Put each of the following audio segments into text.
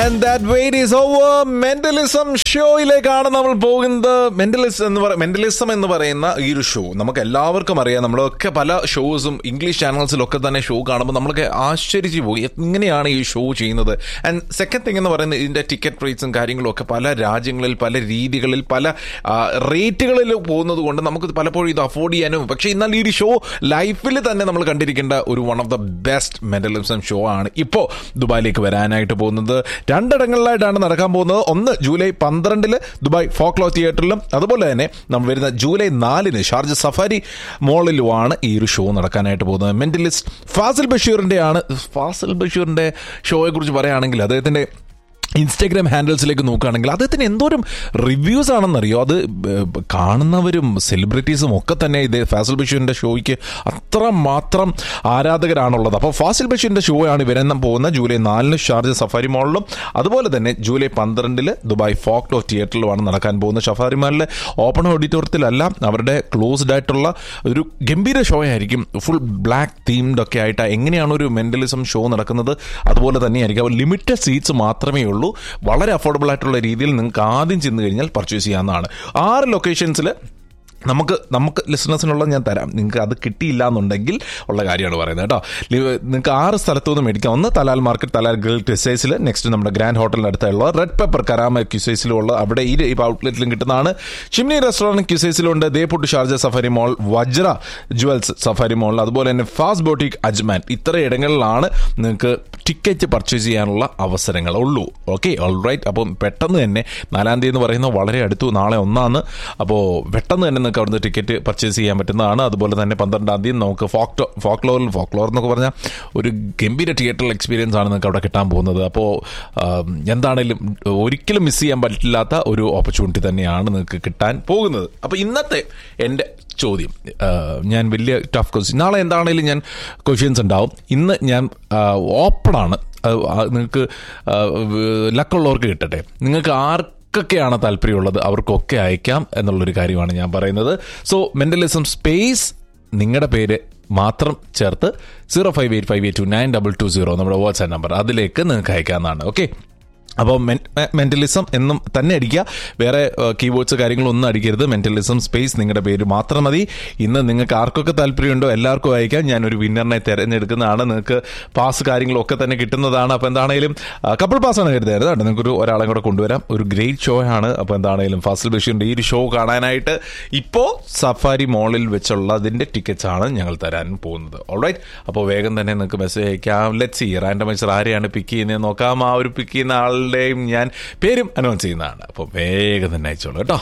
and that weight is over mentalism ഷോയിലേക്കാണ് നമ്മൾ പോകുന്നത് മെന്റലിസം എന്ന് പറ മെന്റലിസം എന്ന് പറയുന്ന ഈ ഒരു ഷോ നമുക്ക് എല്ലാവർക്കും അറിയാം നമ്മളൊക്കെ പല ഷോസും ഇംഗ്ലീഷ് ചാനൽസിലൊക്കെ തന്നെ ഷോ കാണുമ്പോൾ നമ്മളൊക്കെ ആശ്ചര്യച്ച് പോയി എങ്ങനെയാണ് ഈ ഷോ ചെയ്യുന്നത് ആൻഡ് സെക്കൻഡ് തിങ് എന്ന് പറയുന്നത് ഇതിന്റെ ടിക്കറ്റ് റേറ്റ്സും കാര്യങ്ങളും ഒക്കെ പല രാജ്യങ്ങളിൽ പല രീതികളിൽ പല റേറ്റുകളിൽ പോകുന്നത് കൊണ്ട് നമുക്ക് പലപ്പോഴും ഇത് അഫോർഡ് ചെയ്യാനും പക്ഷേ എന്നാൽ ഈ ഒരു ഷോ ലൈഫിൽ തന്നെ നമ്മൾ കണ്ടിരിക്കേണ്ട ഒരു one of the best mentalism show ആണ് ഇപ്പോൾ ദുബായിലേക്ക് വരാനായിട്ട് പോകുന്നത് രണ്ടിടങ്ങളിലായിട്ടാണ് നടക്കാൻ പോകുന്നത് ഒന്ന് ജൂലൈ പന്ത്രണ്ടില് ദുബായ് ഫോക്ലോ തിയേറ്ററിലും അതുപോലെ തന്നെ നമ്മൾ വരുന്ന ജൂലൈ നാലിന് ഷാർജ സഫാരി മോളിലുമാണ് ഈ ഒരു ഷോ നടക്കാനായിട്ട് പോകുന്നത് മെന്റലിസ്റ്റ് ഫാസിൽ ബഷീറിന്റെ ആണ് ഫാസിൽ ബഷീറിന്റെ ഷോയെ കുറിച്ച് പറയുകയാണെങ്കിൽ അദ്ദേഹത്തിന്റെ ഇൻസ്റ്റാഗ്രാം ഹാൻഡിൽസിലേക്ക് നോക്കുകയാണെങ്കിൽ അദ്ദേഹത്തിന് എന്തോരം റിവ്യൂസ് ആണെന്നറിയോ അത് ഏഹ്, കാണുന്നവരും സെലിബ്രിറ്റീസും ഒക്കെ തന്നെ ഇത് ഫാസിൽ ബഷീറിന്റെ ഷോയ്ക്ക് അത്ര മാത്രം ആരാധകരാണുള്ളത് അപ്പോൾ ഫാസിൽ ബഷീറിന്റെ ഷോ ആണ് വരാൻ പോകുന്ന ജൂലൈ നാലിന് ഷാർജ സഫാരി മോളിലും അതുപോലെ തന്നെ ജൂലൈ പന്ത്രണ്ടില് ദുബായ് ഫോക്ലോ തിയേറ്ററിലുമാണ് നടക്കാൻ പോകുന്നത് സഫാരി മാളിലെ ഓപ്പൺ ഓഡിറ്റോറിയത്തിലല്ല അവരുടെ ക്ലോസ്ഡ് ആയിട്ടുള്ള ഒരു ഗംഭീര ഷോ ആയിരിക്കും ഫുൾ ബ്ലാക്ക് തീംഡ് ഒക്കെ ആയിട്ട് എങ്ങനെയാണ് ഒരു മെന്റലിസം ഷോ നടക്കുന്നത് അതുപോലെ തന്നെയായിരിക്കും ലിമിറ്റഡ് സീറ്റ്സ് മാത്രമേ ഉള്ളൂ വളരെ അഫോർഡബിൾ ആയിട്ടുള്ള രീതിയിൽ നിങ്ങൾക്ക് ആദ്യം ചെന്ന് കഴിഞ്ഞാൽ പർച്ചേസ് ചെയ്യാവുന്നതാണ് ആറ് ലൊക്കേഷൻസിൽ നമുക്ക് നമുക്ക് ലിസണേഴ്സിനുള്ള ഞാൻ തരാം നിങ്ങൾക്ക് അത് കിട്ടിയില്ല എന്നുണ്ടെങ്കിൽ ഉള്ള കാര്യമാണ് പറയുന്നത് കേട്ടോ ലി- നിങ്ങൾക്ക് ആറ് സ്ഥലത്തു നിന്ന് മേടിക്കാം ഒന്ന് തലാൽ മാർക്കറ്റ് തലാൽ ഗേൾ ക്യുസൈസിൽ നെക്സ്റ്റ് നമ്മുടെ ഗ്രാൻഡ് ഹോട്ടലിന് അടുത്തുള്ള റെഡ് പെപ്പർ കരാമ ക്യുസൈസിലും ഉള്ള അവിടെ ഈ ഈ ഔട്ട്ലെറ്റിലും കിട്ടുന്നതാണ് ചിമ്നി റെസ്റ്റോറൻറ്റ് ക്യുസൈസിലുണ്ട് ദേപുട്ട് Sharjah safari mall Vajra jewels safari mall അതുപോലെ തന്നെ ഫാസ്റ്റ് ബോട്ടിക് അജ്മാൻ ഇത്ര ഇടങ്ങളിലാണ് നിങ്ങൾക്ക് ടിക്കറ്റ് പർച്ചേസ് ചെയ്യാനുള്ള അവസരങ്ങൾ ഉള്ളൂ ഓക്കെ ഓൾ റൈറ്റ് അപ്പം പെട്ടെന്ന് തന്നെ നാലാം തീയതി എന്ന് പറയുന്നത് വളരെ അടുത്തു നാളെ ഒന്നാണ് അപ്പോൾ പെട്ടെന്ന് തന്നെ നിങ്ങൾക്ക് അവിടുന്ന് ടിക്കറ്റ് പർച്ചേസ് ചെയ്യാൻ പറ്റുന്നതാണ് അതുപോലെ തന്നെ പന്ത്രണ്ടാം തീയതി നമുക്ക് ഫോക്ടോ ഫോക്ലോറിൽ ഫോക്ലോർ എന്നൊക്കെ പറഞ്ഞാൽ ഒരു ഗംഭീര തിയേറ്ററിൽ എക്സ്പീരിയൻസ് ആണ് നിങ്ങൾക്ക് അവിടെ കിട്ടാൻ പോകുന്നത് അപ്പോൾ എന്താണേലും ഒരിക്കലും മിസ് ചെയ്യാൻ പറ്റില്ലാത്ത ഒരു ഓപ്പർച്യൂണിറ്റി തന്നെയാണ് നിങ്ങൾക്ക് കിട്ടാൻ പോകുന്നത് അപ്പോൾ ഇന്നത്തെ എൻ്റെ ചോദ്യം ആ, ഞാൻ വലിയ ടഫ് ക്വസ്റ്റ്യൻ നാളെ എന്താണേലും ഞാൻ ക്വസ്റ്റ്യൻസ് ഉണ്ടാവും ഇന്ന് ഞാൻ ഓപ്പണാണ് നിങ്ങൾക്ക് ലക്കുള്ളവർക്ക് കിട്ടട്ടെ നിങ്ങൾക്ക് ആർക്കൊക്കെയാണ് താല്പര്യമുള്ളത് അവർക്കൊക്കെ അയക്കാം എന്നുള്ളൊരു കാര്യമാണ് ഞാൻ പറയുന്നത് സോ മെന്റലിസം സ്പേസ് നിങ്ങളുടെ പേര് മാത്രം ചേർത്ത് zero five eight five eight two nine double two zero നമ്മുടെ വാട്സാപ്പ് നമ്പർ അതിലേക്ക് നിങ്ങൾക്ക് അയക്കാവുന്നതാണ് ഓക്കെ അപ്പോൾ മെന്റലിസം എന്നും തന്നെ അടിക്കുക വേറെ കീബോർഡ്സ് കാര്യങ്ങളൊന്നും അടിക്കരുത് മെന്റലിസം സ്പേസ് നിങ്ങളുടെ പേര് മാത്രം മതി ഇന്ന് നിങ്ങൾക്ക് ആർക്കൊക്കെ താല്പര്യമുണ്ടോ എല്ലാവർക്കും അയക്കാം ഞാൻ ഒരു വിന്നറിനെ തിരഞ്ഞെടുക്കുന്നതാണ് നിങ്ങൾക്ക് പാസ് കാര്യങ്ങളൊക്കെ തന്നെ കിട്ടുന്നതാണ് അപ്പോൾ എന്താണെങ്കിലും കപ്പിൾ പാസ്സാണ് കരുതരുത് കേട്ടോ നിങ്ങൾക്കൊരു ഒരാളെ കൂടെ കൊണ്ടുവരാം ഒരു ഗ്രേറ്റ് ഷോ ആണ് അപ്പോൾ എന്താണെങ്കിലും ഫാസിൽ ബഷീറിൻ്റെ ഈ ഒരു ഷോ കാണാനായിട്ട് ഇപ്പോൾ സഫാരി മോളിൽ വെച്ചുള്ളതിൻ്റെ ടിക്കറ്റ്സ് ആണ് ഞങ്ങൾ തരാൻ പോകുന്നത് ഓൾറൈറ്റ് അപ്പോൾ വേഗം തന്നെ നിങ്ങൾക്ക് മെസ്സേജ് അയക്കാം ലെറ്റ് സി റാൻഡമൈസർ ആരെയാണ് പിക്ക് ചെയ്യുന്നത് നോക്കാം ആ ഒരു പിക്ക് ചെയ്യുന്ന ആളുടെയും ഞാൻ പേരും അനൗൺസ് ചെയ്യുന്നതാണ് അപ്പോൾ വേഗം തന്നെ അയച്ചോളൂ കേട്ടോ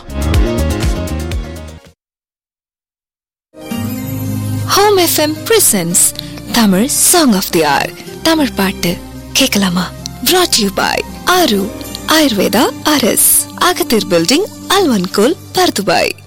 Home FM presents Tamil song of the hour Tamil பாட்டு கேட்கலாமா brought யூ பாய் ஆரு ஆயுர்வேதா அரஸ் அகத்தீர் பில்டிங் அல்வன்கோல் பர்துபாய்